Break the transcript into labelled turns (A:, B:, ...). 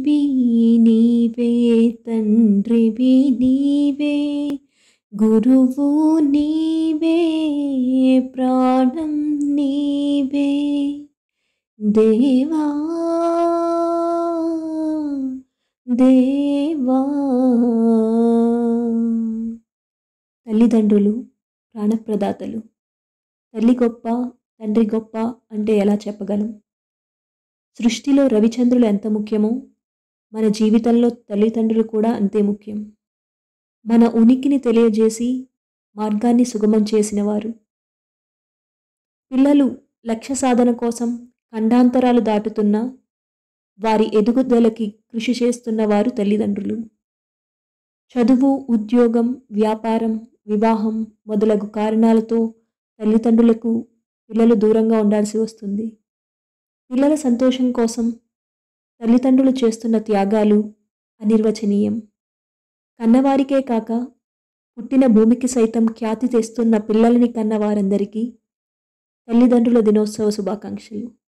A: తల్లివి నీవే తండ్రివి నీవే గురువు నీవే ప్రాణం నీవే దేవా దేవా తల్లిదండ్రులు ప్రాణప్రదాతలు తల్లి గొప్ప తండ్రి గొప్ప అంటే ఎలా చెప్పగలం సృష్టిలో రవిచంద్రులు ఎంత ముఖ్యమో మన జీవితంలో తల్లిదండ్రులు కూడా అంతే ముఖ్యం మన ఉనికిని తెలియజేసి మార్గాన్ని సుగమం చేసినవారు పిల్లలు లక్ష్య సాధన కోసం ఖండాంతరాలు దాటుతున్న వారి ఎదుగుదలకి కృషి చేస్తున్న వారు తల్లిదండ్రులు చదువు ఉద్యోగం వ్యాపారం వివాహం మొదలగు కారణాలతో తల్లిదండ్రులకు పిల్లలు దూరంగా ఉండాల్సి వస్తుంది పిల్లల సంతోషం కోసం తల్లిదండ్రులు చేస్తున్న త్యాగాలు అనిర్వచనీయం కన్నవారికే కాక పుట్టిన భూమికి సైతం ఖ్యాతి తెస్తున్న పిల్లలని కన్న వారందరికీ తల్లిదండ్రుల దినోత్సవ శుభాకాంక్షలు